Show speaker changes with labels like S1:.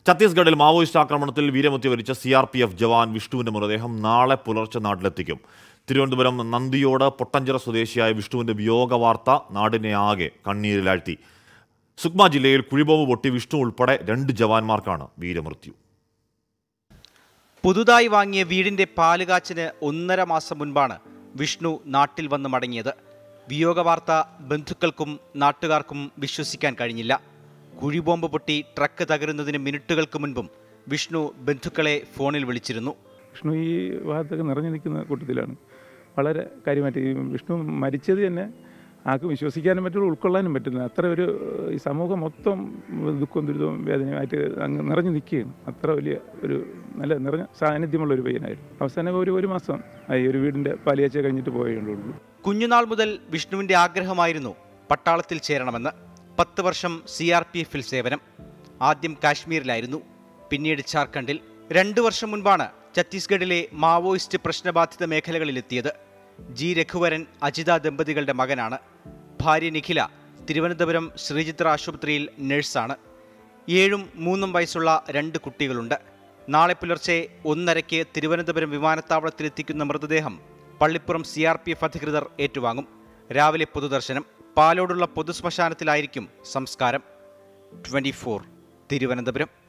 S1: ഛത്തീസ്ഗഡിൽ മാവോയിസ്റ്റ് ആക്രമണത്തിൽ വീരമൃത്യു വരിച്ച C R P F jawan വിഷ്ണുവിന്റെ മൃതദേഹം നാളെ പുലർച്ചെ നാട്ടിലെത്തിക്കും തിരുവനന്തപുരം നന്ദിയോട് പൊട്ടഞ്ചിറ സ്വദേശിയായ വിഷ്ണുവിന്റെ വിയോഗ വാർത്ത നാടിനെ ആകെ കണ്ണീരിലാഴ്ത്തി സുക്മ ജില്ലയിൽ കുഴിബോംബ് പൊട്ടി വിഷ്ണു ഉൾപ്പെടെ രണ്ട് ജവാന്മാർക്കാണ് വീരമൃത്യു
S2: പുതുതായി വാങ്ങിയ വീടിന്റെ പാലുകാച്ചിന് ഒന്നര മാസം മുൻപാണ് വിഷ്ണു നാട്ടിൽ വന്ന് മടങ്ങിയത് വിയോഗവാർത്ത ബന്ധുക്കൾക്കും നാട്ടുകാർക്കും വിശ്വസിക്കാൻ കഴിഞ്ഞില്ല കുഴിബോംബ് പൊട്ടി ട്രക്ക് തകരുന്നതിന് മിനിറ്റുകൾക്ക് മുൻപും വിഷ്ണു ബന്ധുക്കളെ ഫോണിൽ വിളിച്ചിരുന്നു
S3: വിഷ്ണു ഈ ഭാഗത്തൊക്കെ നിറഞ്ഞു നിൽക്കുന്ന കൂട്ടത്തിലാണ് വളരെ കാര്യമായിട്ട് ഈ വിഷ്ണു മരിച്ചത് തന്നെ ആർക്കും വിശ്വസിക്കാനും പറ്റുള്ളൂ ഉൾക്കൊള്ളാനും പറ്റുന്ന അത്ര ഒരു ഈ സമൂഹം മൊത്തം ദുഃഖവും ദുരിതവും വേദനയുമായിട്ട് അങ്ങ് നിറഞ്ഞു നിൽക്കുകയാണ് അത്ര വലിയ ഒരു നല്ല നിറഞ്ഞ സാന്നിധ്യമുള്ള ഒരു പയ്യനായിരുന്നു അവസാനം ഒരു ഒരു മാസം ആയി ഒരു വീടിൻ്റെ പാലിയാച്ച കഴിഞ്ഞിട്ട് പോയുള്ളൂ
S2: കുഞ്ഞുനാൾ മുതൽ വിഷ്ണുവിന്റെ ആഗ്രഹമായിരുന്നു പട്ടാളത്തിൽ ചേരണമെന്ന് പത്ത് വർഷം സി ആർ പി എഫിൽ സേവനം ആദ്യം കാശ്മീരിലായിരുന്നു പിന്നീട് ജാർഖണ്ഡിൽ രണ്ടു വർഷം മുൻപാണ് ഛത്തീസ്ഗഡിലെ മാവോയിസ്റ്റ് പ്രശ്നബാധിത മേഖലകളിലെത്തിയത് ജി രഘുവരൻ അജിത ദമ്പതികളുടെ മകനാണ് ഭാര്യ നിഖില തിരുവനന്തപുരം ശ്രീചിത്ര ആശുപത്രിയിൽ നഴ്സാണ് ഏഴും മൂന്നും വയസ്സുള്ള രണ്ട് കുട്ടികളുണ്ട് നാളെ പുലർച്ചെ ഒന്നരയ്ക്ക് തിരുവനന്തപുരം വിമാനത്താവളത്തിലെത്തിക്കുന്ന മൃതദേഹം Pallippuram C R P F അധികൃതർ ഏറ്റുവാങ്ങും രാവിലെ പൊതുദർശനം പാലോടുള്ള പൊതുശ്മശാനത്തിലായിരിക്കും സംസ്കാരം ട്വന്റി തിരുവനന്തപുരം